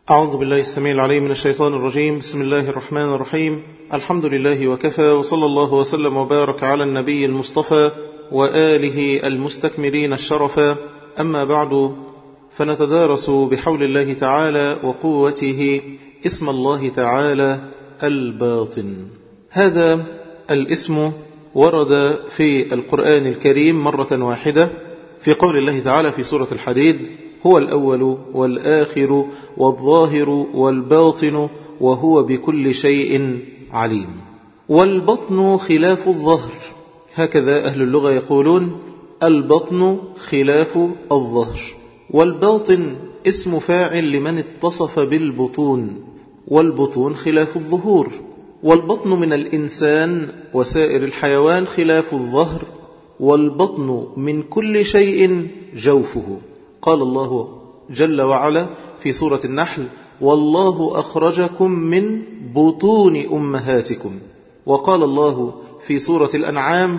أعوذ بالله السميع العليم من الشيطان الرجيم بسم الله الرحمن الرحيم الحمد لله وكفى وصلى الله وسلم وبارك على النبي المصطفى وآله المستكملين الشرفا أما بعد فنتدارس بحول الله تعالى وقوته اسم الله تعالى الباطن هذا الاسم ورد في القرآن الكريم مرة واحدة في قول الله تعالى في سورة الحديد هو الأول والآخر والظاهر والباطن وهو بكل شيء عليم والبطن خلاف الظهر هكذا أهل اللغة يقولون البطن خلاف الظهر والباطن اسم فاعل لمن اتصف بالبطون والبطون خلاف الظهور والبطن من الإنسان وسائر الحيوان خلاف الظهر والبطن من كل شيء جوفه قال الله جل وعلا في سورة النحل والله أخرجكم من بطون أمهاتكم وقال الله في سورة الأنعام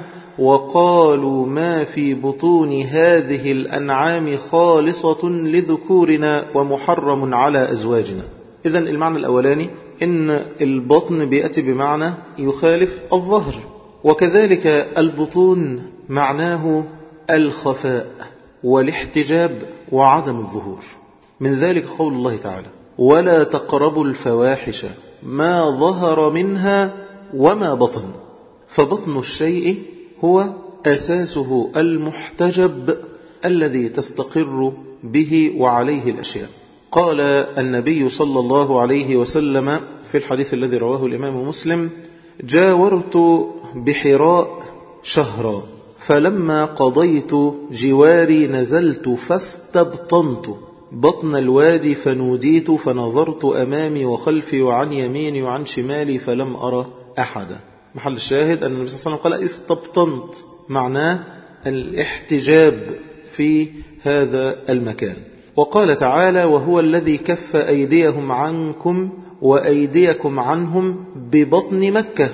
وقالوا ما في بطون هذه الأنعام خالصة لذكورنا ومحرم على أزواجنا إذا المعنى الأولاني إن البطن بيأتي بمعنى يخالف الظهر وكذلك البطون معناه الخفاء والاحتجاب وعدم الظهور من ذلك قول الله تعالى ولا تقربوا الفواحش ما ظهر منها وما بطن فبطن الشيء هو أساسه المحتجب الذي تستقر به وعليه الأشياء قال النبي صلى الله عليه وسلم في الحديث الذي رواه الإمام مسلم جاورت بحراء شهرا فلما قضيت جواري نزلت فاستبطنت بطن الوادي فنوديت فنظرت أمامي وخلفي وعن يميني وعن شمالي فلم أرى أحدا محل الشاهد أن النبي صلى الله عليه وسلم قال استبطنت معناه الاحتجاب في هذا المكان وقال تعالى وهو الذي كف أيديهم عنكم وأيديكم عنهم ببطن مكة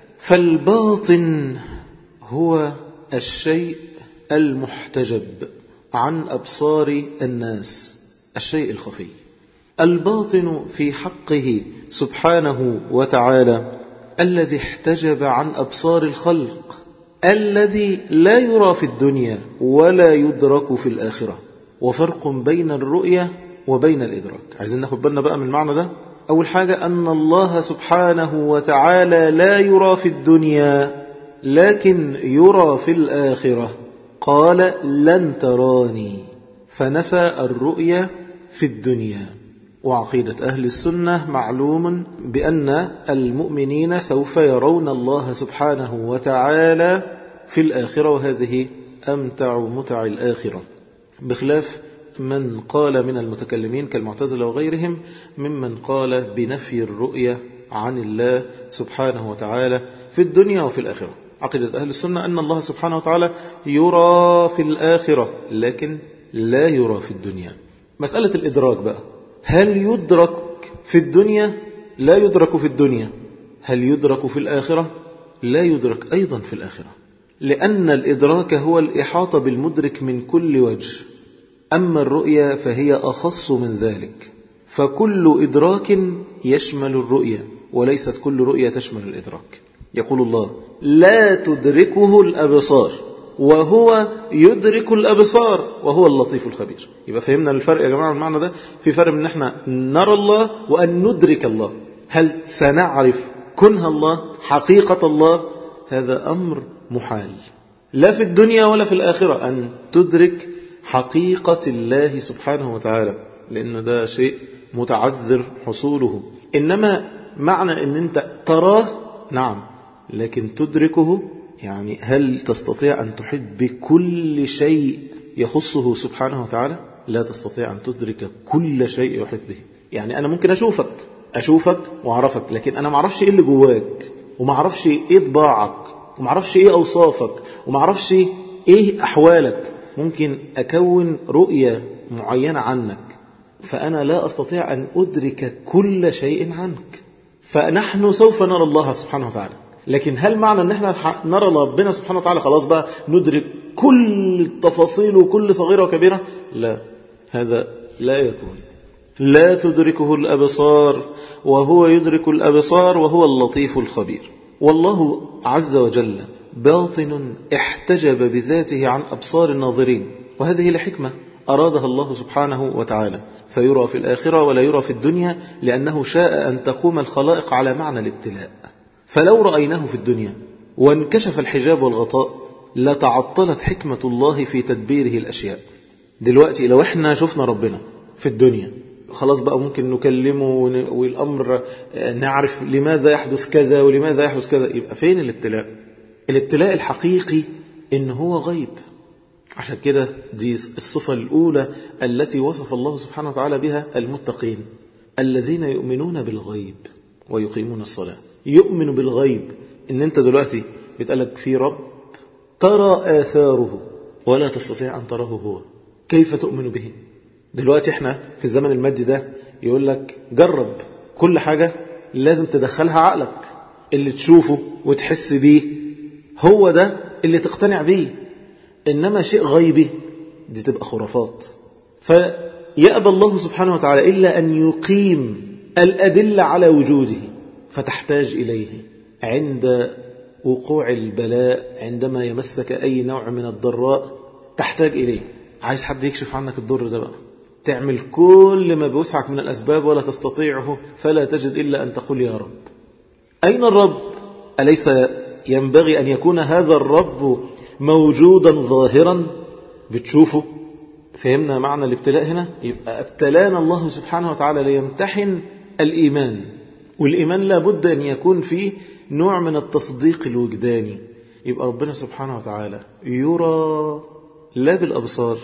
فالباطن هو الشيء المحتجب عن أبصار الناس الشيء الخفي الباطن في حقه سبحانه وتعالى الذي احتجب عن أبصار الخلق الذي لا يرى في الدنيا ولا يدرك في الآخرة وفرق بين الرؤية وبين الإدراك عايزين ناخد بالنا بقى من المعنى ده أول حاجة أن الله سبحانه وتعالى لا يرى في الدنيا لكن يرى في الآخرة قال لن تراني فنفى الرؤية في الدنيا وعقيدة أهل السنة معلوم بأن المؤمنين سوف يرون الله سبحانه وتعالى في الآخرة وهذه أمتع متع الآخرة بخلاف من قال من المتكلمين كالمعتزلة وغيرهم ممن قال بنفي الرؤية عن الله سبحانه وتعالى في الدنيا وفي الآخرة عقيدة أهل السنة أن الله سبحانه وتعالى يرى في الآخرة لكن لا يرى في الدنيا مسألة الإدراك بقى هل يدرك في الدنيا لا يدرك في الدنيا هل يدرك في الآخرة لا يدرك أيضا في الآخرة لأن الإدراك هو الإحاطة بالمدرك من كل وجه أما الرؤيا فهي أخص من ذلك فكل إدراك يشمل الرؤيا وليست كل رؤيا تشمل الإدراك يقول الله لا تدركه الأبصار وهو يدرك الأبصار وهو اللطيف الخبير يبقى فهمنا الفرق يا جماعة المعنى ده في فرق من احنا نرى الله وأن ندرك الله هل سنعرف كنه الله حقيقة الله هذا أمر محال لا في الدنيا ولا في الآخرة أن تدرك حقيقة الله سبحانه وتعالى لأنه ده شيء متعذر حصوله إنما معنى أن أنت تراه نعم لكن تدركه يعني هل تستطيع أن تحب بكل شيء يخصه سبحانه وتعالى لا تستطيع أن تدرك كل شيء يحيط به يعني أنا ممكن أشوفك أشوفك وأعرفك لكن أنا معرفش إيه اللي جواك ومعرفش إيه طباعك ومعرفش إيه أوصافك ومعرفش إيه أحوالك ممكن أكون رؤية معينة عنك فأنا لا أستطيع أن أدرك كل شيء عنك فنحن سوف نرى الله سبحانه وتعالى لكن هل معنى ان احنا نرى ربنا سبحانه وتعالى خلاص بقى ندرك كل التفاصيل وكل صغيرة وكبيرة لا هذا لا يكون لا تدركه الأبصار وهو يدرك الأبصار وهو اللطيف الخبير والله عز وجل باطن احتجب بذاته عن أبصار الناظرين وهذه لحكمة أرادها الله سبحانه وتعالى فيرى في الآخرة ولا يرى في الدنيا لأنه شاء أن تقوم الخلائق على معنى الابتلاء فلو رأيناه في الدنيا وانكشف الحجاب والغطاء لتعطلت حكمة الله في تدبيره الأشياء دلوقتي لو احنا شفنا ربنا في الدنيا خلاص بقى ممكن نكلمه والأمر نعرف لماذا يحدث كذا ولماذا يحدث كذا يبقى فين الابتلاء الابتلاء الحقيقي إن هو غيب عشان كده دي الصفة الأولى التي وصف الله سبحانه وتعالى بها المتقين الذين يؤمنون بالغيب ويقيمون الصلاة يؤمن بالغيب ان انت دلوقتي بتقلك في رب ترى آثاره ولا تستطيع أن تراه هو كيف تؤمن به دلوقتي احنا في الزمن المادي ده يقول لك جرب كل حاجة لازم تدخلها عقلك اللي تشوفه وتحس بيه هو ده اللي تقتنع بيه إنما شيء غيبي دي تبقى خرافات فيأبى الله سبحانه وتعالى إلا أن يقيم الأدلة على وجوده فتحتاج إليه عند وقوع البلاء عندما يمسك أي نوع من الضراء تحتاج إليه عايز حد يكشف عنك الضر ده بقى تعمل كل ما بوسعك من الأسباب ولا تستطيعه فلا تجد إلا أن تقول يا رب أين الرب أليس ينبغي أن يكون هذا الرب موجودا ظاهرا بتشوفه فهمنا معنى الابتلاء هنا يبقى ابتلانا الله سبحانه وتعالى ليمتحن الإيمان والإيمان لابد أن يكون فيه نوع من التصديق الوجداني يبقى ربنا سبحانه وتعالى يرى لا بالأبصار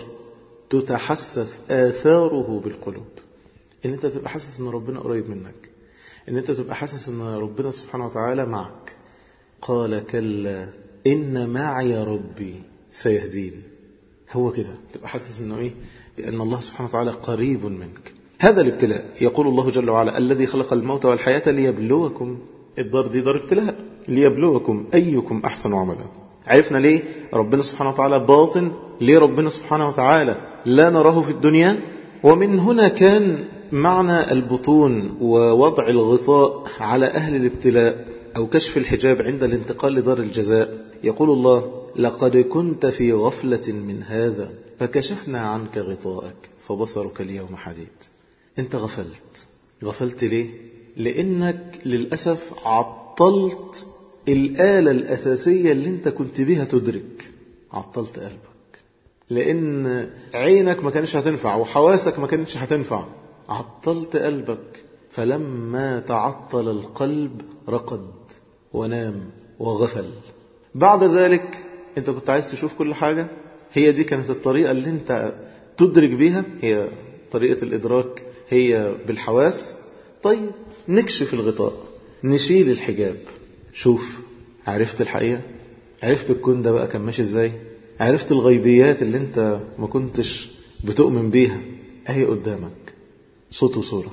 تتحسس آثاره بالقلوب إن أنت تبقى حاسس أن ربنا قريب منك إن أنت تبقى حاسس أن ربنا سبحانه وتعالى معك قال كلا إن معي ربي سيهدين هو كده تبقى حاسس أنه إيه أن الله سبحانه وتعالى قريب منك هذا الابتلاء يقول الله جل وعلا الذي خلق الموت والحياة ليبلوكم الدار دي دار ابتلاء ليبلوكم أيكم أحسن عملا عرفنا ليه ربنا سبحانه وتعالى باطن ليه ربنا سبحانه وتعالى لا نراه في الدنيا ومن هنا كان معنى البطون ووضع الغطاء على أهل الابتلاء أو كشف الحجاب عند الانتقال لدار الجزاء يقول الله لقد كنت في غفلة من هذا فكشفنا عنك غطاءك فبصرك اليوم حديد انت غفلت غفلت ليه لانك للأسف عطلت الآلة الأساسية اللي انت كنت بها تدرك عطلت قلبك لأن عينك ما كانش هتنفع وحواسك ما كانتش هتنفع عطلت قلبك فلما تعطل القلب رقد ونام وغفل بعد ذلك انت كنت عايز تشوف كل حاجة هي دي كانت الطريقة اللي انت تدرك بيها هي طريقة الإدراك هي بالحواس طيب نكشف الغطاء نشيل الحجاب شوف عرفت الحقيقة عرفت الكون ده بقى كان ماشي ازاي عرفت الغيبيات اللي انت ما كنتش بتؤمن بيها اهي قدامك صوت وصورة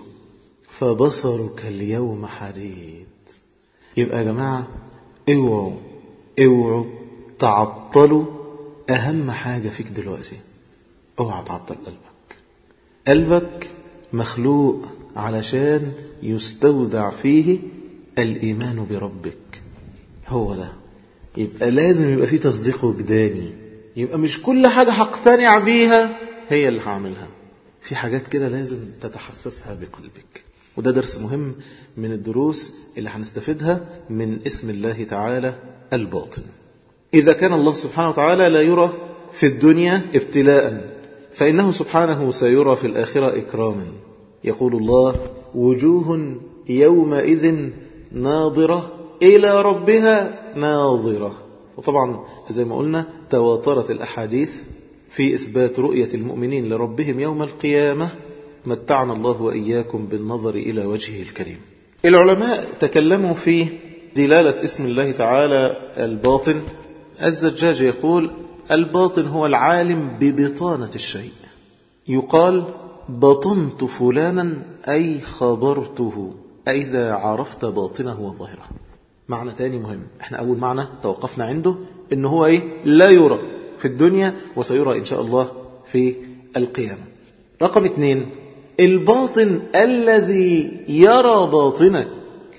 فبصرك اليوم حديد يبقى يا جماعة اوعوا اوعوا تعطلوا اهم حاجة فيك دلوقتي اوعى تعطل قلبك قلبك مخلوق علشان يستودع فيه الإيمان بربك هو ده يبقى لازم يبقى فيه تصديق وجداني يبقى مش كل حاجة هقتنع بيها هي اللي هعملها في حاجات كده لازم تتحسسها بقلبك وده درس مهم من الدروس اللي هنستفيدها من اسم الله تعالى الباطن إذا كان الله سبحانه وتعالى لا يرى في الدنيا ابتلاء فإنه سبحانه سيرى في الآخرة إكراما يقول الله وجوه يومئذ ناظرة إلى ربها ناظرة وطبعا زي ما قلنا تواترت الأحاديث في إثبات رؤية المؤمنين لربهم يوم القيامة متعنا الله وإياكم بالنظر إلى وجهه الكريم العلماء تكلموا في دلالة اسم الله تعالى الباطن الزجاج يقول الباطن هو العالم ببطانة الشيء يقال بطنت فلانا أي خبرته أي إذا عرفت باطنه وظاهره معنى تاني مهم احنا أول معنى توقفنا عنده إن هو إيه لا يرى في الدنيا وسيرى إن شاء الله في القيامة رقم اثنين الباطن الذي يرى باطنك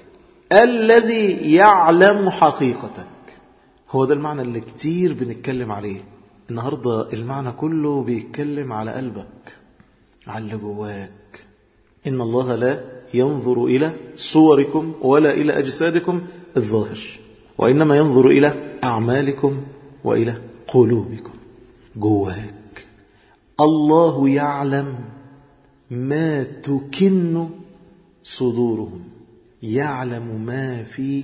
الذي يعلم حقيقتك هو ده المعنى اللي كتير بنتكلم عليه النهاردة المعنى كله بيتكلم على قلبك على اللي جواك إن الله لا ينظر إلى صوركم ولا إلى أجسادكم الظاهر وإنما ينظر إلى أعمالكم وإلى قلوبكم جواك الله يعلم ما تكن صدورهم يعلم ما في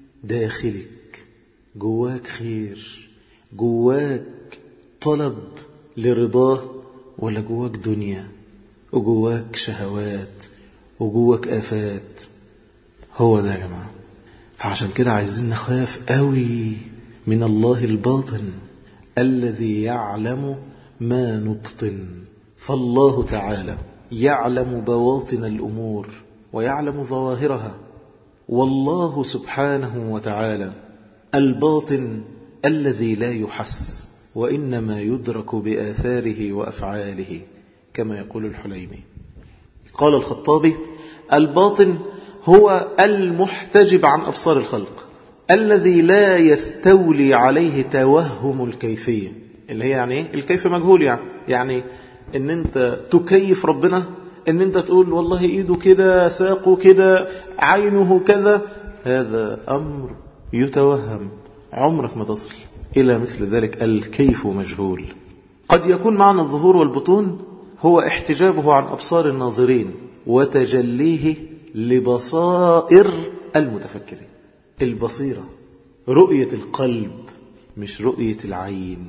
داخلك جواك خير جواك طلب لرضاه ولا جواك دنيا وجواك شهوات وجواك آفات هو ده يا جماعة فعشان كده عايزين نخاف قوي من الله الباطن الذي يعلم ما نبطن فالله تعالى يعلم بواطن الأمور ويعلم ظواهرها والله سبحانه وتعالى الباطن الذي لا يحس وإنما يدرك بآثاره وأفعاله كما يقول الحليمي قال الخطابي الباطن هو المحتجب عن أبصار الخلق الذي لا يستولي عليه توهم الكيفية اللي هي يعني ايه الكيف مجهول يعني يعني ان انت تكيف ربنا ان انت تقول والله ايده كده ساقه كده عينه كذا هذا امر يتوهم عمرك ما تصل الى مثل ذلك الكيف مجهول قد يكون معنى الظهور والبطون هو احتجابه عن ابصار الناظرين وتجليه لبصائر المتفكرين البصيرة رؤية القلب مش رؤية العين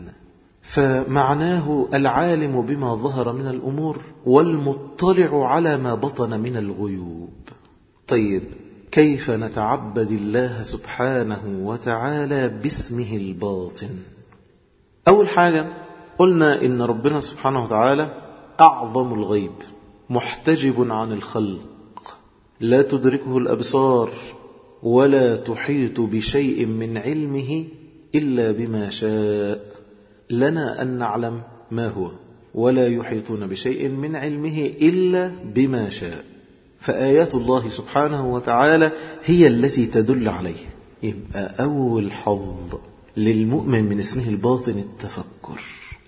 فمعناه العالم بما ظهر من الأمور والمطلع على ما بطن من الغيوب طيب كيف نتعبد الله سبحانه وتعالى باسمه الباطن أول حاجة قلنا إن ربنا سبحانه وتعالى أعظم الغيب محتجب عن الخلق لا تدركه الأبصار ولا تحيط بشيء من علمه إلا بما شاء لنا أن نعلم ما هو ولا يحيطون بشيء من علمه إلا بما شاء فآيات الله سبحانه وتعالى هي التي تدل عليه يبقى أول حظ للمؤمن من اسمه الباطن التفكر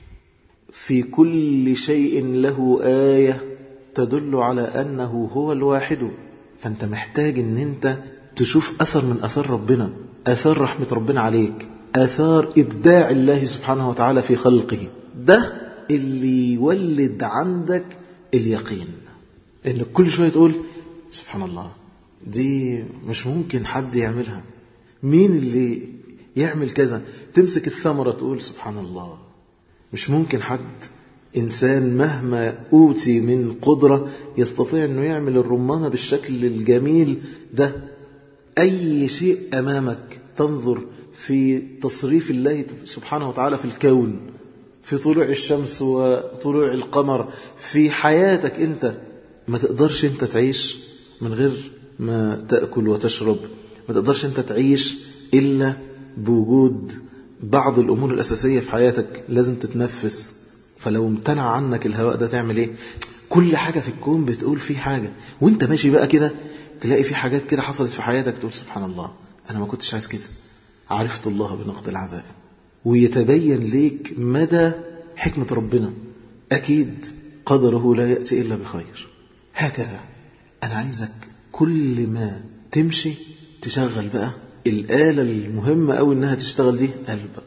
في كل شيء له آية تدل على أنه هو الواحد فأنت محتاج أن أنت تشوف أثر من أثر ربنا أثر رحمة ربنا عليك آثار إبداع الله سبحانه وتعالى في خلقه ده اللي يولد عندك اليقين إن كل شوية تقول سبحان الله دي مش ممكن حد يعملها مين اللي يعمل كذا تمسك الثمرة تقول سبحان الله مش ممكن حد إنسان مهما أوتي من قدرة يستطيع أنه يعمل الرمانة بالشكل الجميل ده أي شيء أمامك تنظر في تصريف الله سبحانه وتعالى في الكون في طلوع الشمس وطلوع القمر في حياتك أنت ما تقدرش أنت تعيش من غير ما تأكل وتشرب ما تقدرش أنت تعيش إلا بوجود بعض الأمور الأساسية في حياتك لازم تتنفس فلو امتنع عنك الهواء ده تعمل ايه كل حاجة في الكون بتقول فيه حاجة وانت ماشي بقى كده تلاقي في حاجات كده حصلت في حياتك تقول سبحان الله أنا ما كنتش عايز كده عرفت الله بنقد العزائم ويتبين ليك مدى حكمة ربنا أكيد قدره لا يأتي إلا بخير هكذا أنا عايزك كل ما تمشي تشغل بقى الآلة المهمة أو إنها تشتغل دي قلبك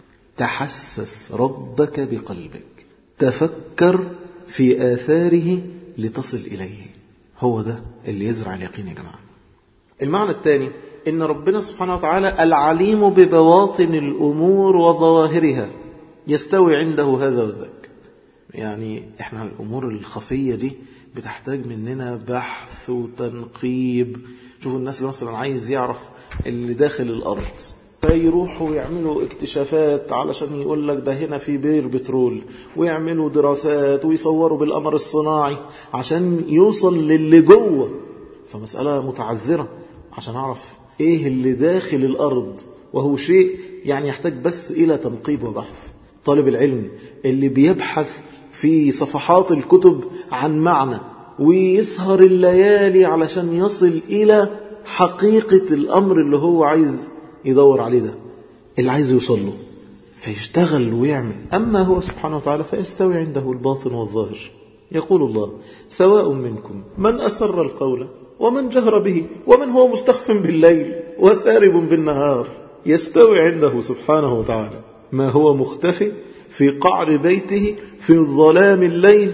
تحسس ربك بقلبك تفكر في آثاره لتصل إليه هو ده اللي يزرع اليقين يا جماعة المعنى الثاني إن ربنا سبحانه وتعالى العليم ببواطن الأمور وظواهرها يستوي عنده هذا وذاك يعني احنا الأمور الخفية دي بتحتاج مننا بحث وتنقيب شوفوا الناس اللي مثلا عايز يعرف اللي داخل الأرض فيروحوا يعملوا اكتشافات علشان يقول لك ده هنا في بير بترول ويعملوا دراسات ويصوروا بالقمر الصناعي عشان يوصل للي جوه فمسألة متعذرة عشان أعرف إيه اللي داخل الأرض وهو شيء يعني يحتاج بس إلى تنقيب وبحث طالب العلم اللي بيبحث في صفحات الكتب عن معنى ويسهر الليالي علشان يصل إلى حقيقة الأمر اللي هو عايز يدور عليه ده اللي عايز يوصل له فيشتغل ويعمل أما هو سبحانه وتعالى فيستوي عنده الباطن والظاهر يقول الله سواء منكم من أسر القول ومن جهر به ومن هو مستخف بالليل وسارب بالنهار يستوي عنده سبحانه وتعالى ما هو مختفي في قعر بيته في ظلام الليل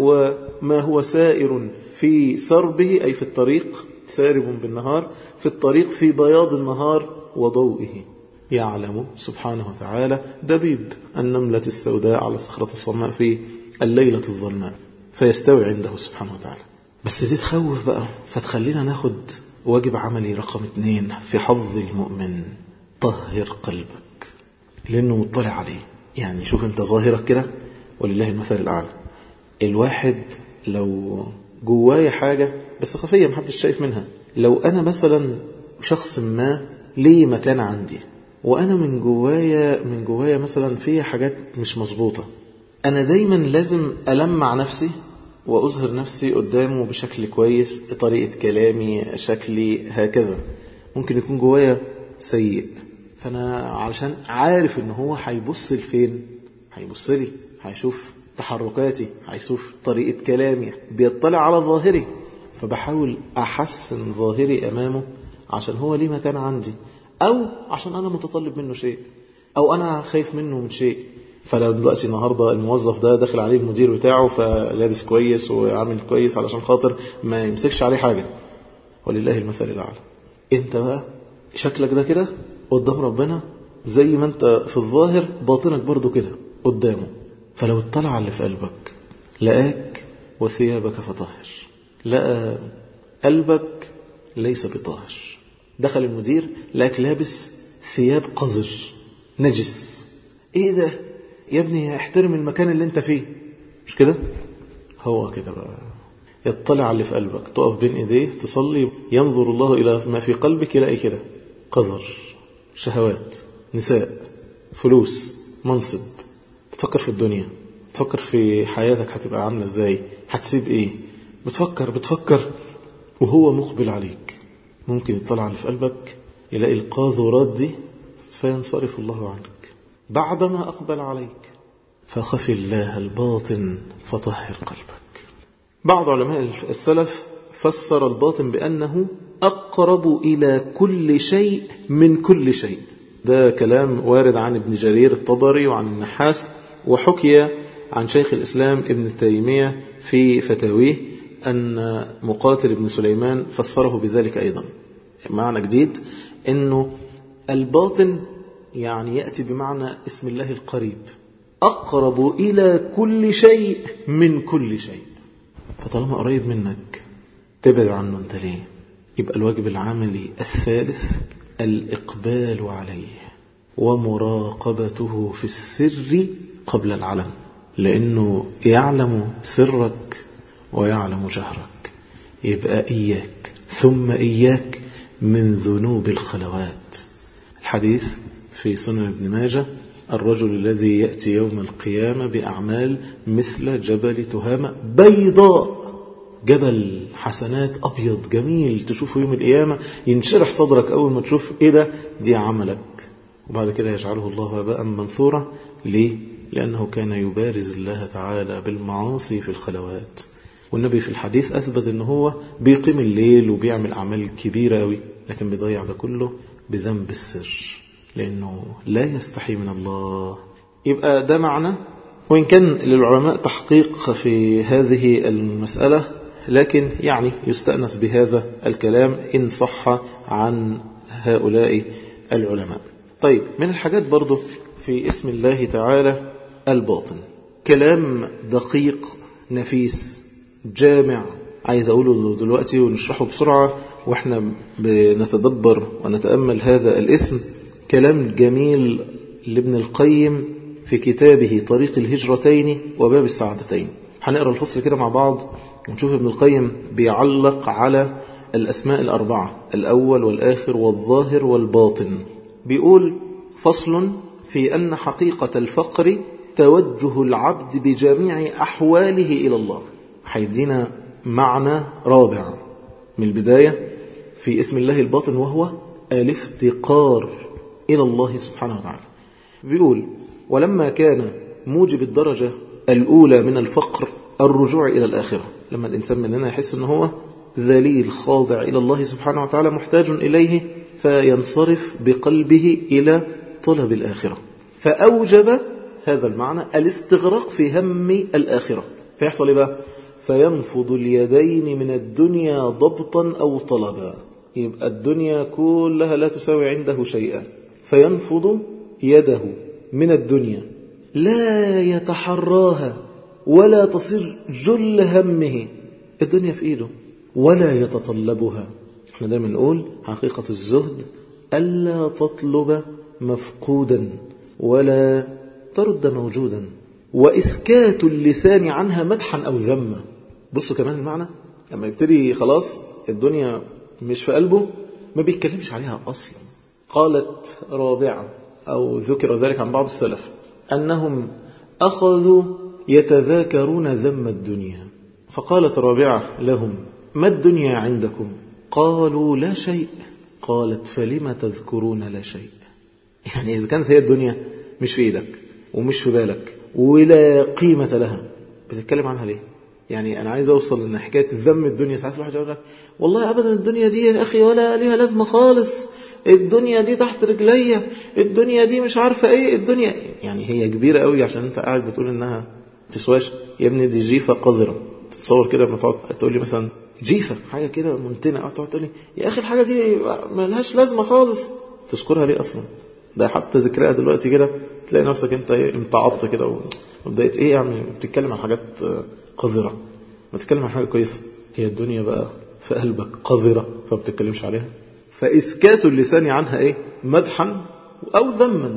وما هو سائر في سربه أي في الطريق سارب بالنهار في الطريق في بياض النهار وضوئه يعلم سبحانه وتعالى دبيب النملة السوداء على صخرة الصماء في الليلة الظلماء فيستوي عنده سبحانه وتعالى بس دي تخوف بقى فتخلينا ناخد واجب عملي رقم اتنين في حظ المؤمن طهر قلبك لأنه مطلع عليه يعني شوف انت ظاهرك كده ولله المثل الأعلى الواحد لو جوايا حاجة بس خفية محدش شايف منها لو أنا مثلا شخص ما ليه مكان عندي وأنا من جوايا من جوايا مثلا في حاجات مش مظبوطة أنا دايما لازم ألمع نفسي وأظهر نفسي قدامه بشكل كويس طريقة كلامي شكلي هكذا ممكن يكون جوايا سيء فأنا علشان عارف إن هو هيبص لفين هيبص لي هيشوف تحركاتي هيشوف طريقة كلامي بيطلع على ظاهري فبحاول أحسن ظاهري أمامه عشان هو ليه مكان عندي أو عشان أنا متطلب منه شيء أو أنا خايف منه من شيء فلو دلوقتي النهاردة الموظف ده داخل عليه المدير بتاعه فلابس كويس وعامل كويس علشان خاطر ما يمسكش عليه حاجة ولله المثل الأعلى انت بقى شكلك ده كده قدام ربنا زي ما انت في الظاهر باطنك برضو كده قدامه فلو اطلع على اللي في قلبك لقاك وثيابك فطهر لقى قلبك ليس بطاهر دخل المدير لقاك لابس ثياب قذر نجس ايه ده يا ابني احترم المكان اللي انت فيه مش كده هو كده بقى يطلع على اللي في قلبك تقف بين ايديه تصلي ينظر الله الى ما في قلبك يلاقي كده قذر شهوات نساء فلوس منصب بتفكر في الدنيا بتفكر في حياتك هتبقى عاملة ازاي هتسيب ايه بتفكر بتفكر وهو مقبل عليك ممكن يطلع على اللي في قلبك يلاقي القاذورات دي فينصرف الله عنك بعدما أقبل عليك فخف الله الباطن فطهر قلبك بعض علماء السلف فسر الباطن بأنه أقرب إلى كل شيء من كل شيء ده كلام وارد عن ابن جرير الطبري وعن النحاس وحكي عن شيخ الإسلام ابن تيمية في فتاويه أن مقاتل ابن سليمان فسره بذلك أيضا معنى جديد أنه الباطن يعني يأتي بمعنى اسم الله القريب أقرب إلى كل شيء من كل شيء فطالما قريب منك تبعد عنه انت ليه يبقى الواجب العملي الثالث الإقبال عليه ومراقبته في السر قبل العلم لأنه يعلم سرك ويعلم جهرك يبقى إياك ثم إياك من ذنوب الخلوات الحديث في سنن ابن ماجه الرجل الذي يأتي يوم القيامة بأعمال مثل جبل تهامة بيضاء جبل حسنات أبيض جميل تشوفه يوم القيامة ينشرح صدرك أول ما تشوف إيه ده دي عملك وبعد كده يجعله الله هباء منثورا ليه؟ لأنه كان يبارز الله تعالى بالمعاصي في الخلوات والنبي في الحديث أثبت أنه هو بيقيم الليل وبيعمل أعمال كبيرة أوي لكن بيضيع ده كله بذنب السر لأنه لا يستحي من الله يبقى ده معنى وإن كان للعلماء تحقيق في هذه المسألة لكن يعني يستأنس بهذا الكلام إن صح عن هؤلاء العلماء طيب من الحاجات برضو في اسم الله تعالى الباطن كلام دقيق نفيس جامع عايز أقوله دلوقتي ونشرحه بسرعة وإحنا بنتدبر ونتأمل هذا الاسم كلام جميل لابن القيم في كتابه طريق الهجرتين وباب السعادتين هنقرأ الفصل كده مع بعض ونشوف ابن القيم بيعلق على الأسماء الأربعة الأول والآخر والظاهر والباطن بيقول فصل في أن حقيقة الفقر توجه العبد بجميع أحواله إلى الله هيدينا معنى رابع من البداية في اسم الله الباطن وهو الافتقار إلى الله سبحانه وتعالى بيقول ولما كان موجب الدرجة الأولى من الفقر الرجوع إلى الآخرة لما الإنسان مننا يحس أنه هو ذليل خاضع إلى الله سبحانه وتعالى محتاج إليه فينصرف بقلبه إلى طلب الآخرة فأوجب هذا المعنى الاستغراق في هم الآخرة فيحصل إيه بقى فينفض اليدين من الدنيا ضبطا أو طلبا يبقى الدنيا كلها لا تساوي عنده شيئا فينفض يده من الدنيا لا يتحراها ولا تصير جل همه الدنيا في إيده ولا يتطلبها احنا دايما نقول حقيقة الزهد ألا تطلب مفقودا ولا ترد موجودا وإسكات اللسان عنها مدحا أو ذما بصوا كمان المعنى لما يبتدي خلاص الدنيا مش في قلبه ما بيتكلمش عليها أصلا قالت رابعا أو ذكر ذلك عن بعض السلف أنهم أخذوا يتذاكرون ذم الدنيا فقالت رابعة لهم ما الدنيا عندكم قالوا لا شيء قالت فلم تذكرون لا شيء يعني إذا كانت هي الدنيا مش في إيدك ومش في بالك ولا قيمة لها بتتكلم عنها ليه يعني أنا عايز أوصل إن حكاية ذم الدنيا ساعات الواحد يقول لك والله أبدا الدنيا دي يا أخي ولا ليها لازمة خالص الدنيا دي تحت رجليا الدنيا دي مش عارفة إيه الدنيا يعني هي كبيرة قوي عشان أنت قاعد بتقول إنها تسواش يا ابني دي جيفة قذرة تتصور كده لما تقعد تقول لي مثلا جيفة حاجة كده منتنة أو تقعد تقول لي يا أخي الحاجة دي ملهاش لازمة خالص تذكرها ليه أصلا ده حتى ذكرها دلوقتي كده تلاقي نفسك انت امتعضت كده وبدأت ايه يعني بتتكلم عن حاجات قذرة ما تتكلم عن حاجة كويسة هي الدنيا بقى في قلبك قذرة فما بتتكلمش عليها فإسكات اللسان عنها ايه مدحا أو ذما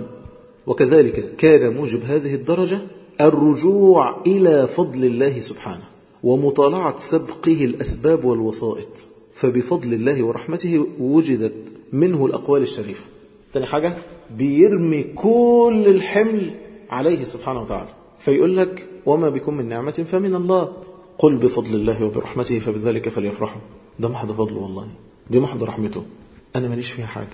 وكذلك كان موجب هذه الدرجة الرجوع إلى فضل الله سبحانه ومطالعة سبقه الأسباب والوسائط فبفضل الله ورحمته وجدت منه الأقوال الشريفة تاني حاجة بيرمي كل الحمل عليه سبحانه وتعالى فيقول لك وما بكم من نعمة فمن الله قل بفضل الله وبرحمته فبذلك فليفرحوا ده محض فضله والله دي محض رحمته أنا ماليش فيها حاجة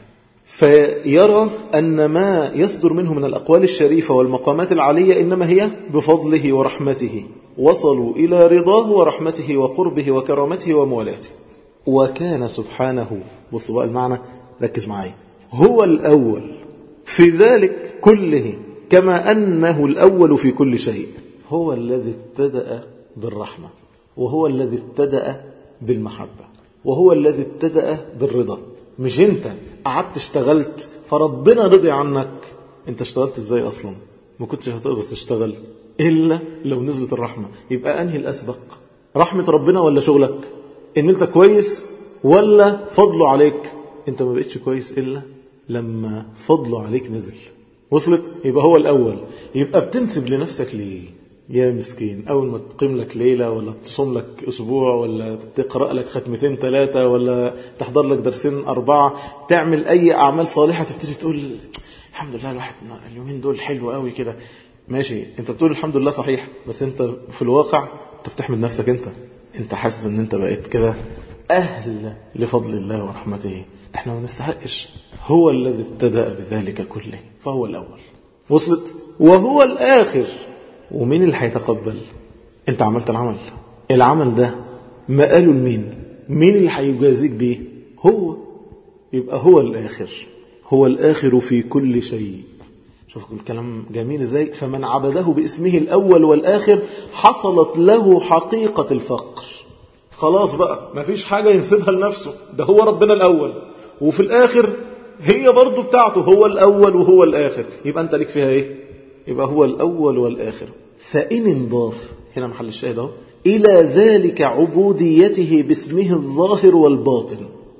فيرى أن ما يصدر منه من الأقوال الشريفة والمقامات العالية إنما هي بفضله ورحمته وصلوا إلى رضاه ورحمته وقربه وكرامته وموالاته وكان سبحانه بصوا بقى المعنى ركز معايا هو الأول في ذلك كله كما أنه الأول في كل شيء هو الذي ابتدأ بالرحمة وهو الذي ابتدأ بالمحبة وهو الذي ابتدأ بالرضا مش انت قعدت اشتغلت فربنا رضي عنك انت اشتغلت ازاي اصلا ما كنتش هتقدر تشتغل الا لو نزلت الرحمة يبقى انهي الاسبق رحمة ربنا ولا شغلك ان انت كويس ولا فضله عليك انت ما بقتش كويس الا لما فضله عليك نزل وصلت يبقى هو الأول يبقى بتنسب لنفسك ليه يا مسكين أول ما تقيم لك ليلة ولا تصوم لك أسبوع ولا تقرأ لك ختمتين ثلاثة ولا تحضر لك درسين أربعة تعمل أي أعمال صالحة تبتدي تقول الحمد لله الواحد اليومين دول حلو قوي كده ماشي انت بتقول الحمد لله صحيح بس انت في الواقع انت بتحمد نفسك انت انت حاسس ان انت بقيت كده أهل لفضل الله ورحمته احنا ما نستحقش هو الذي ابتدأ بذلك كله فهو الأول وصلت وهو الآخر ومين اللي هيتقبل انت عملت العمل العمل ده ما قالوا لمين مين اللي هيجازيك بيه هو يبقى هو الآخر هو الآخر في كل شيء شوفوا الكلام جميل ازاي فمن عبده باسمه الأول والآخر حصلت له حقيقة الفقر خلاص بقى مفيش حاجة ينسبها لنفسه ده هو ربنا الأول وفي الآخر هي برضو بتاعته هو الأول وهو الآخر يبقى أنت ليك فيها إيه يبقى هو الأول والآخر فإن انضاف هنا محل الشاهد اهو إلى ذلك عبوديته باسمه الظاهر والباطن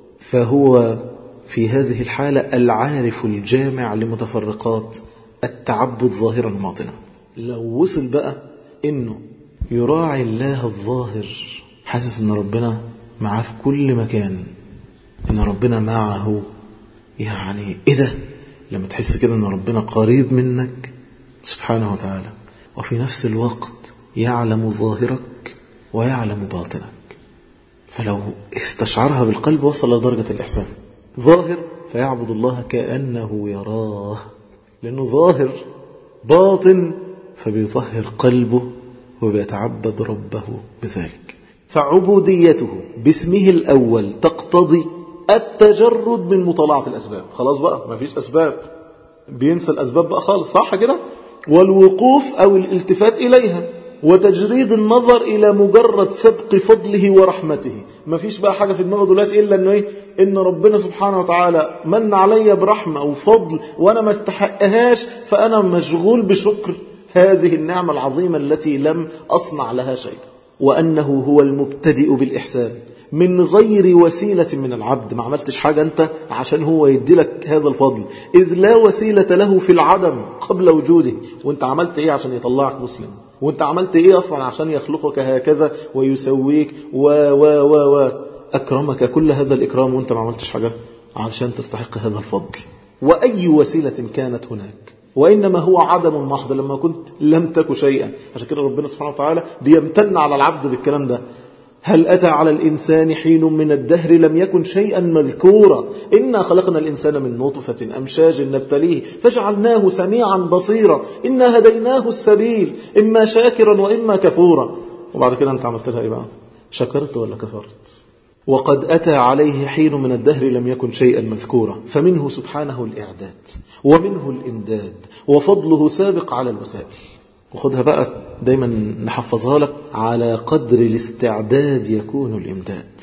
فهو في هذه الحالة العارف الجامع لمتفرقات التعبد ظاهرا باطنا لو وصل بقى إنه يراعي الله الظاهر حاسس ان ربنا معاه في كل مكان ان ربنا معه يعني ايه ده لما تحس كده ان ربنا قريب منك سبحانه وتعالى وفي نفس الوقت يعلم ظاهرك ويعلم باطنك فلو استشعرها بالقلب وصل لدرجة الإحسان ظاهر فيعبد الله كأنه يراه لأنه ظاهر باطن فبيطهر قلبه وبيتعبد ربه بذلك فعبوديته باسمه الأول تقتضي التجرد من مطالعة الأسباب خلاص بقى ما فيش أسباب بينسى الأسباب بقى خالص صح كده والوقوف أو الالتفات إليها وتجريد النظر إلى مجرد سبق فضله ورحمته ما فيش بقى حاجة في دماغه دلوقتي إلا إنه إيه إن ربنا سبحانه وتعالى من علي برحمة وفضل وأنا ما استحقهاش فأنا مشغول بشكر هذه النعمة العظيمة التي لم أصنع لها شيء وأنه هو المبتدئ بالإحسان من غير وسيلة من العبد ما عملتش حاجة أنت عشان هو يدي لك هذا الفضل إذ لا وسيلة له في العدم قبل وجوده وانت عملت إيه عشان يطلعك مسلم وانت عملت إيه أصلا عشان يخلقك هكذا ويسويك و و و و أكرمك كل هذا الإكرام وانت ما عملتش حاجة علشان تستحق هذا الفضل وأي وسيلة كانت هناك وإنما هو عدم محض لما كنت لم تك شيئا عشان كده ربنا سبحانه وتعالى بيمتن على العبد بالكلام ده هل أتى على الإنسان حين من الدهر لم يكن شيئا مذكورا إنا خلقنا الإنسان من نطفة أمشاج نبتليه فجعلناه سميعا بصيرا إنا هديناه السبيل إما شاكرا وإما كفورا وبعد كده أنت عملت لها إيه بقى شكرت ولا كفرت وقد أتى عليه حين من الدهر لم يكن شيئا مذكورا فمنه سبحانه الإعداد ومنه الإمداد وفضله سابق على الوسائل وخدها بقى دايما نحفظها لك على قدر الاستعداد يكون الإمداد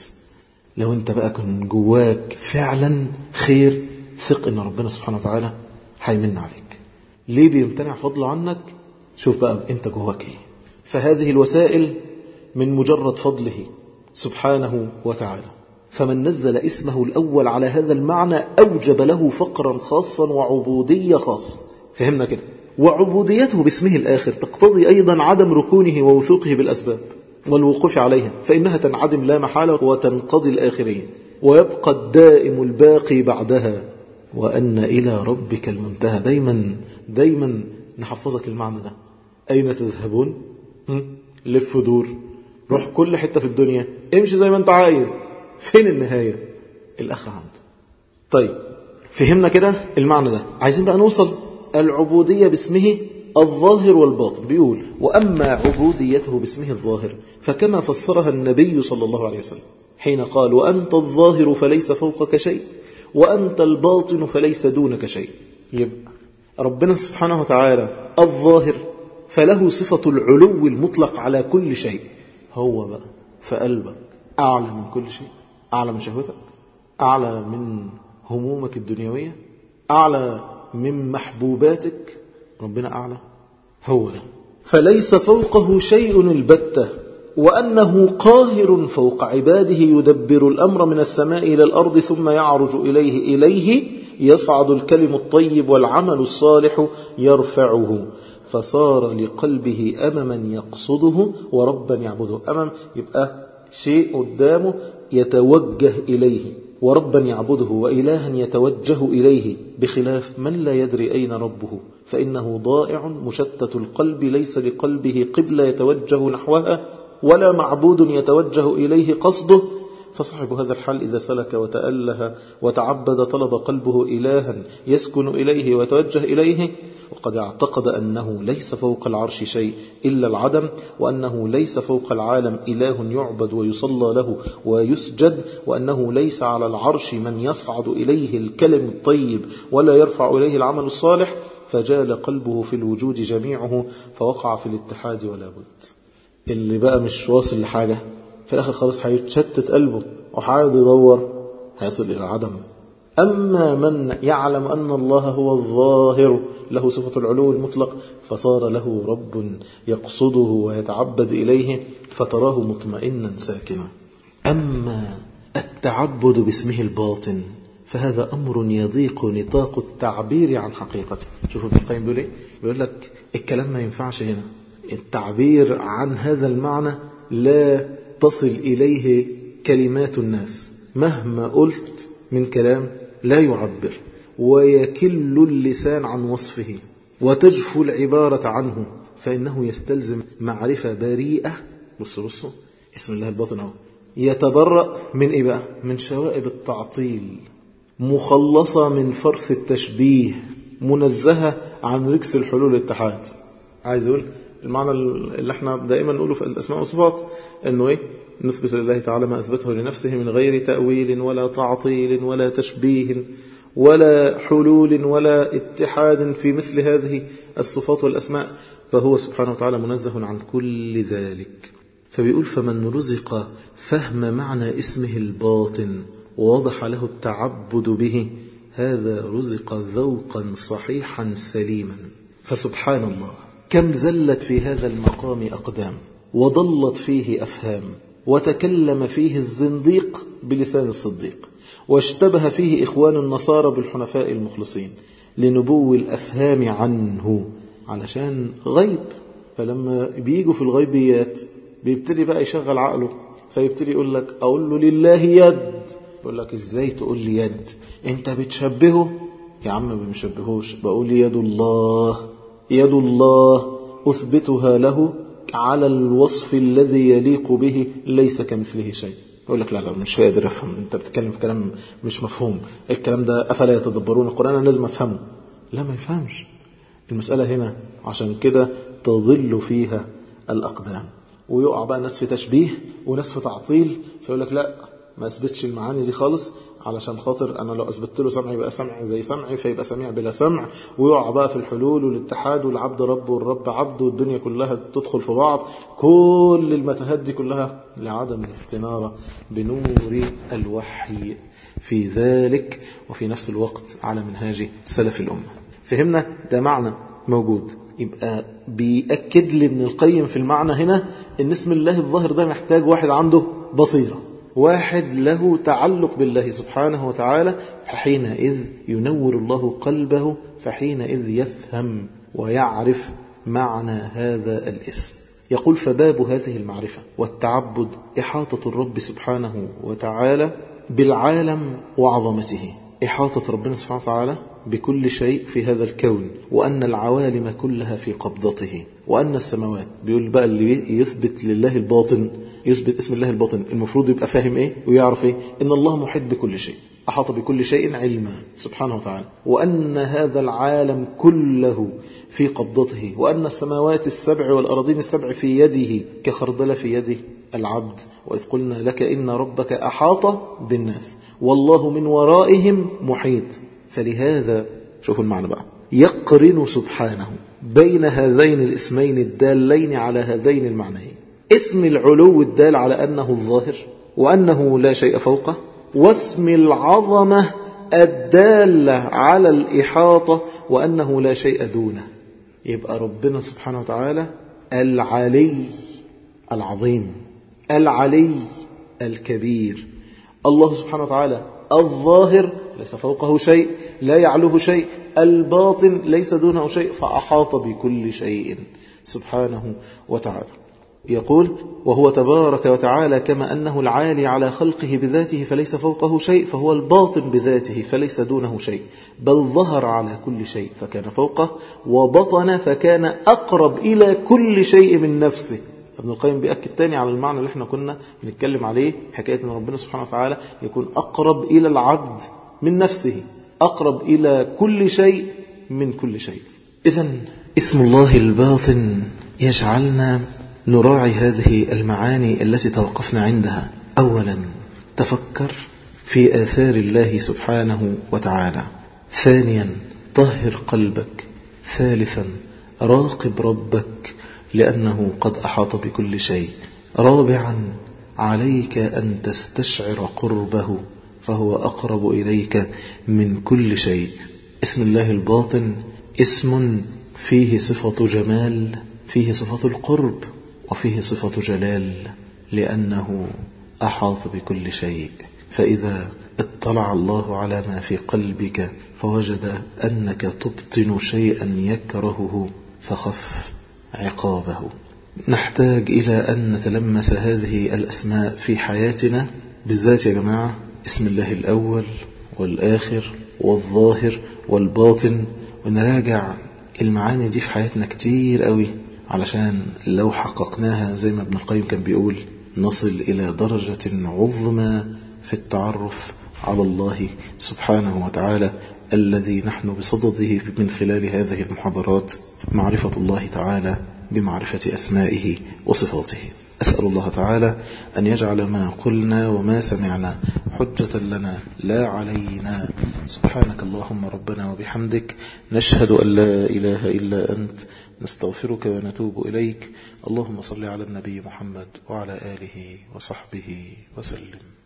لو انت بقى كن جواك فعلا خير ثق ان ربنا سبحانه وتعالى هيمن عليك ليه بيمتنع فضله عنك شوف بقى انت جواك ايه فهذه الوسائل من مجرد فضله سبحانه وتعالى فمن نزل اسمه الأول على هذا المعنى أوجب له فقرا خاصا وعبودية خاصة فهمنا كده وعبوديته باسمه الآخر تقتضي أيضا عدم ركونه ووثوقه بالأسباب والوقوف عليها فإنها تنعدم لا محالة وتنقضي الآخرين ويبقى الدائم الباقي بعدها وأن إلى ربك المنتهى دايما دايما نحفظك المعنى ده أين تذهبون لف دور روح كل حتة في الدنيا امشي زي ما انت عايز فين النهاية الآخرة عنده طيب فهمنا كده المعنى ده عايزين بقى نوصل العبودية باسمه الظاهر والباطن بيقول وأما عبوديته باسمه الظاهر فكما فسرها النبي صلى الله عليه وسلم حين قال وأنت الظاهر فليس فوقك شيء وأنت الباطن فليس دونك شيء يبقى ربنا سبحانه وتعالى الظاهر فله صفة العلو المطلق على كل شيء هو بقى في قلبك أعلى من كل شيء أعلى من شهوتك أعلى من همومك الدنيوية أعلى من محبوباتك ربنا أعلى هو ده فليس فوقه شيء البتة وأنه قاهر فوق عباده يدبر الأمر من السماء إلى الأرض ثم يعرج إليه إليه يصعد الكلم الطيب والعمل الصالح يرفعه فصار لقلبه أمما يقصده وربا يعبده أمم يبقى شيء قدامه يتوجه إليه وربا يعبده وإلها يتوجه إليه بخلاف من لا يدري أين ربه فإنه ضائع مشتت القلب ليس لقلبه قبل يتوجه نحوها ولا معبود يتوجه إليه قصده فصاحب هذا الحال إذا سلك وتأله وتعبد طلب قلبه إلها يسكن إليه ويتوجه إليه وقد اعتقد أنه ليس فوق العرش شيء إلا العدم وأنه ليس فوق العالم إله يعبد ويصلى له ويسجد وأنه ليس على العرش من يصعد إليه الكلم الطيب ولا يرفع إليه العمل الصالح فجال قلبه في الوجود جميعه فوقع في الاتحاد ولا بد اللي بقى مش واصل لحاجة في الآخر خالص هيتشتت قلبه وحاول يدور هيصل إلى العدم أما من يعلم أن الله هو الظاهر له صفة العلو المطلق فصار له رب يقصده ويتعبد إليه فتراه مطمئنا ساكنا أما التعبد باسمه الباطن فهذا أمر يضيق نطاق التعبير عن حقيقته شوفوا ابن القيم بيقول ايه بيقول لك الكلام ما ينفعش هنا التعبير عن هذا المعنى لا تصل إليه كلمات الناس مهما قلت من كلام لا يعبر ويكل اللسان عن وصفه وتجفو العبارة عنه فإنه يستلزم معرفة بريئة بص بصوا اسم الله الباطن أهو يتبرأ من إيه بقى من شوائب التعطيل مخلصة من فرث التشبيه منزهة عن ركس الحلول الاتحاد عايز يقول المعنى اللي احنا دائما نقوله في الأسماء والصفات انه ايه نثبت لله تعالى ما أثبته لنفسه من غير تأويل ولا تعطيل ولا تشبيه ولا حلول ولا اتحاد في مثل هذه الصفات والأسماء فهو سبحانه وتعالى منزه عن كل ذلك فبيقول فمن رزق فهم معنى اسمه الباطن ووضح له التعبد به هذا رزق ذوقا صحيحا سليما فسبحان الله كم زلت في هذا المقام أقدام وضلت فيه أفهام وتكلم فيه الزنديق بلسان الصديق واشتبه فيه إخوان النصارى بالحنفاء المخلصين لنبو الأفهام عنه علشان غيب فلما بيجوا في الغيبيات بيبتدي بقى يشغل عقله فيبتدي يقول لك أقول له لله يد يقول لك إزاي تقول لي يد أنت بتشبهه يا عم ما بنشبهوش بقول يد الله يد الله أثبتها له على الوصف الذي يليق به ليس كمثله شيء يقول لك لا لا مش قادر افهم انت بتتكلم في كلام مش مفهوم الكلام ده افلا يتدبرون القران انا لازم افهمه لا ما يفهمش المساله هنا عشان كده تضل فيها الاقدام ويقع بقى ناس في تشبيه وناس في تعطيل فيقول لك لا ما اثبتش المعاني دي خالص علشان خاطر انا لو اثبتت له سمع يبقى سمع زي سمعي فيبقى سميع بلا سمع ويقع بقى في الحلول والاتحاد والعبد رب والرب عبد والدنيا كلها تدخل في بعض كل المتاهات دي كلها لعدم الاستنارة بنور الوحي في ذلك وفي نفس الوقت على منهاج سلف الأمة فهمنا ده معنى موجود يبقى بيأكد لي ابن القيم في المعنى هنا ان اسم الله الظاهر ده محتاج واحد عنده بصيره واحد له تعلق بالله سبحانه وتعالى فحينئذ ينور الله قلبه فحينئذ يفهم ويعرف معنى هذا الاسم يقول فباب هذه المعرفة والتعبد إحاطة الرب سبحانه وتعالى بالعالم وعظمته إحاطة ربنا سبحانه وتعالى بكل شيء في هذا الكون وأن العوالم كلها في قبضته وأن السماوات بيقول بقى اللي يثبت لله الباطن يثبت اسم الله الباطن المفروض يبقى فاهم ايه ويعرف ايه ان الله محيط بكل شيء أحاط بكل شيء علما سبحانه وتعالى وأن هذا العالم كله في قبضته وأن السماوات السبع والأراضين السبع في يده كخردل في يده العبد وإذ قلنا لك إن ربك أحاط بالناس والله من ورائهم محيط فلهذا شوفوا المعنى بقى يقرن سبحانه بين هذين الاسمين الدالين على هذين المعنيين اسم العلو الدال على أنه الظاهر وأنه لا شيء فوقه واسم العظمة الدالة على الإحاطة وأنه لا شيء دونه يبقى ربنا سبحانه وتعالى العلي العظيم العلي الكبير الله سبحانه وتعالى الظاهر ليس فوقه شيء لا يعلوه شيء الباطن ليس دونه شيء فأحاط بكل شيء سبحانه وتعالى يقول وهو تبارك وتعالى كما أنه العالي على خلقه بذاته فليس فوقه شيء فهو الباطن بذاته فليس دونه شيء بل ظهر على كل شيء فكان فوقه وبطن فكان أقرب إلى كل شيء من نفسه ابن القيم بيأكد تاني على المعنى اللي احنا كنا بنتكلم عليه حكاية ان ربنا سبحانه وتعالى يكون أقرب إلى العبد من نفسه أقرب إلى كل شيء من كل شيء إذا اسم الله الباطن يجعلنا نراعي هذه المعاني التي توقفنا عندها أولا تفكر في آثار الله سبحانه وتعالى ثانيا طهر قلبك ثالثا راقب ربك لأنه قد أحاط بكل شيء رابعا عليك أن تستشعر قربه فهو أقرب إليك من كل شيء اسم الله الباطن اسم فيه صفة جمال فيه صفة القرب وفيه صفة جلال لأنه أحاط بكل شيء فإذا اطلع الله على ما في قلبك فوجد أنك تبطن شيئا يكرهه فخف عقابه نحتاج إلى أن نتلمس هذه الأسماء في حياتنا بالذات يا جماعة اسم الله الأول والآخر والظاهر والباطن ونراجع المعاني دي في حياتنا كتير قوي علشان لو حققناها زي ما ابن القيم كان بيقول نصل إلى درجة عظمى في التعرف على الله سبحانه وتعالى الذي نحن بصدده من خلال هذه المحاضرات معرفة الله تعالى بمعرفة أسمائه وصفاته أسأل الله تعالى أن يجعل ما قلنا وما سمعنا حجة لنا لا علينا سبحانك اللهم ربنا وبحمدك نشهد أن لا إله إلا أنت نستغفرك ونتوب إليك اللهم صل على النبي محمد وعلى آله وصحبه وسلم